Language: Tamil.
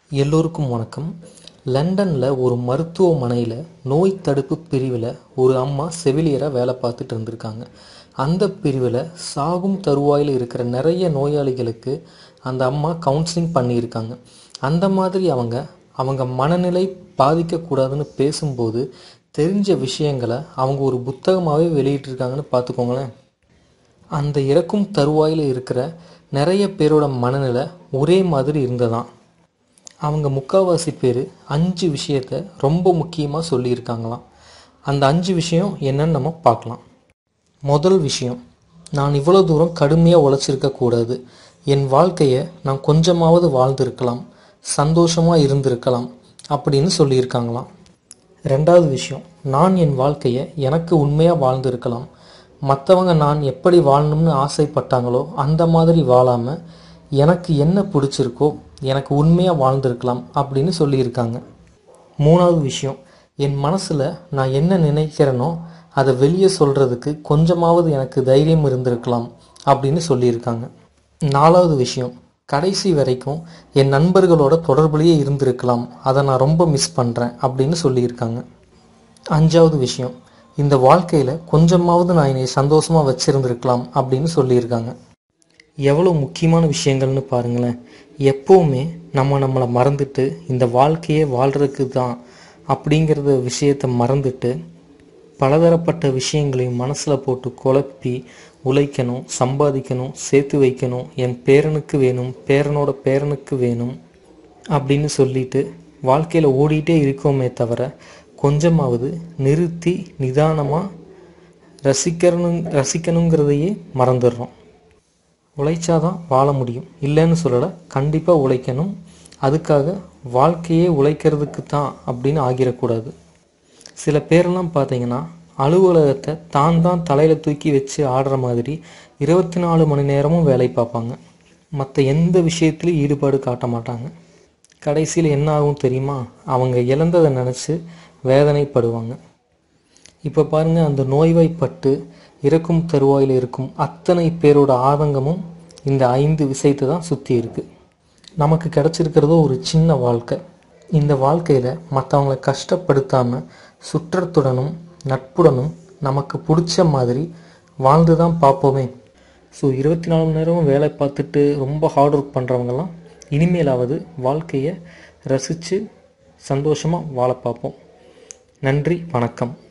எல்லோருக்கும் வணக்கம் லண்டனில் ஒரு மருத்துவமனையில் நோய் தடுப்பு பிரிவில் ஒரு அம்மா செவிலியராக வேலை பார்த்துட்டு இருந்திருக்காங்க அந்த பிரிவில் சாகும் தருவாயில் இருக்கிற நிறைய நோயாளிகளுக்கு அந்த அம்மா கவுன்சிலிங் பண்ணியிருக்காங்க அந்த மாதிரி அவங்க அவங்க மனநிலை பாதிக்கக்கூடாதுன்னு பேசும்போது தெரிஞ்ச விஷயங்களை அவங்க ஒரு புத்தகமாகவே வெளியிட்டிருக்காங்கன்னு பார்த்துக்கோங்களேன் அந்த இறக்கும் தருவாயில் இருக்கிற நிறைய பேரோட மனநிலை ஒரே மாதிரி இருந்ததாம் அவங்க முக்கால்வாசி பேர் அஞ்சு விஷயத்த ரொம்ப முக்கியமாக சொல்லியிருக்காங்களாம் அந்த அஞ்சு விஷயம் என்னன்னு நம்ம பார்க்கலாம் முதல் விஷயம் நான் இவ்வளோ தூரம் கடுமையாக உழைச்சிருக்க கூடாது என் வாழ்க்கையை நான் கொஞ்சமாவது வாழ்ந்திருக்கலாம் சந்தோஷமாக இருந்திருக்கலாம் அப்படின்னு சொல்லியிருக்காங்களாம் ரெண்டாவது விஷயம் நான் என் வாழ்க்கையை எனக்கு உண்மையாக வாழ்ந்திருக்கலாம் மற்றவங்க நான் எப்படி வாழணும்னு ஆசைப்பட்டாங்களோ அந்த மாதிரி வாழாமல் எனக்கு என்ன பிடிச்சிருக்கோ எனக்கு உண்மையாக வாழ்ந்திருக்கலாம் அப்படின்னு சொல்லியிருக்காங்க மூணாவது விஷயம் என் மனசில் நான் என்ன நினைக்கிறேனோ அதை வெளியே சொல்கிறதுக்கு கொஞ்சமாவது எனக்கு தைரியம் இருந்திருக்கலாம் அப்படின்னு சொல்லியிருக்காங்க நாலாவது விஷயம் கடைசி வரைக்கும் என் நண்பர்களோட தொடர்புலேயே இருந்திருக்கலாம் அதை நான் ரொம்ப மிஸ் பண்ணுறேன் அப்படின்னு சொல்லியிருக்காங்க அஞ்சாவது விஷயம் இந்த வாழ்க்கையில் கொஞ்சமாவது நான் என்னை சந்தோஷமாக வச்சிருந்திருக்கலாம் அப்படின்னு சொல்லியிருக்காங்க எவ்வளோ முக்கியமான விஷயங்கள்னு பாருங்களேன் எப்போவுமே நம்ம நம்மளை மறந்துட்டு இந்த வாழ்க்கையே வாழ்கிறதுக்கு தான் அப்படிங்கிறத விஷயத்தை மறந்துட்டு பலதரப்பட்ட விஷயங்களையும் மனசில் போட்டு குழப்பி உழைக்கணும் சம்பாதிக்கணும் சேர்த்து வைக்கணும் என் பேரனுக்கு வேணும் பேரனோட பேரனுக்கு வேணும் அப்படின்னு சொல்லிட்டு வாழ்க்கையில் ஓடிட்டே இருக்கோமே தவிர கொஞ்சமாவது நிறுத்தி நிதானமாக ரசிக்கணும் ரசிக்கணுங்கிறதையே மறந்துடுறோம் உழைச்சாதான் வாழ முடியும் இல்லைன்னு சொல்லலை கண்டிப்பாக உழைக்கணும் அதுக்காக வாழ்க்கையே உழைக்கிறதுக்கு தான் அப்படின்னு ஆகிடக்கூடாது சில பேரெல்லாம் பார்த்தீங்கன்னா அலுவலகத்தை தான் தான் தலையில் தூக்கி வச்சு ஆடுற மாதிரி இருபத்தி நாலு மணி நேரமும் வேலை பார்ப்பாங்க மற்ற எந்த விஷயத்துலையும் ஈடுபாடு காட்ட மாட்டாங்க கடைசியில் என்ன ஆகும் தெரியுமா அவங்க இழந்ததை நினச்சி வேதனைப்படுவாங்க இப்போ பாருங்க அந்த நோய்வாய்ப்பட்டு இறக்கும் தருவாயில் இருக்கும் அத்தனை பேரோட ஆதங்கமும் இந்த ஐந்து விஷயத்தை தான் சுற்றி இருக்கு நமக்கு கிடைச்சிருக்கிறதோ ஒரு சின்ன வாழ்க்கை இந்த வாழ்க்கையில் மற்றவங்களை கஷ்டப்படுத்தாமல் சுற்றத்துடனும் நட்புடனும் நமக்கு பிடிச்ச மாதிரி வாழ்ந்து தான் பார்ப்போமே ஸோ இருபத்தி நாலு மணி நேரமும் வேலை பார்த்துட்டு ரொம்ப ஹார்ட் ஒர்க் பண்ணுறவங்கெல்லாம் இனிமேலாவது வாழ்க்கையை ரசித்து சந்தோஷமாக வாழ பார்ப்போம் நன்றி வணக்கம்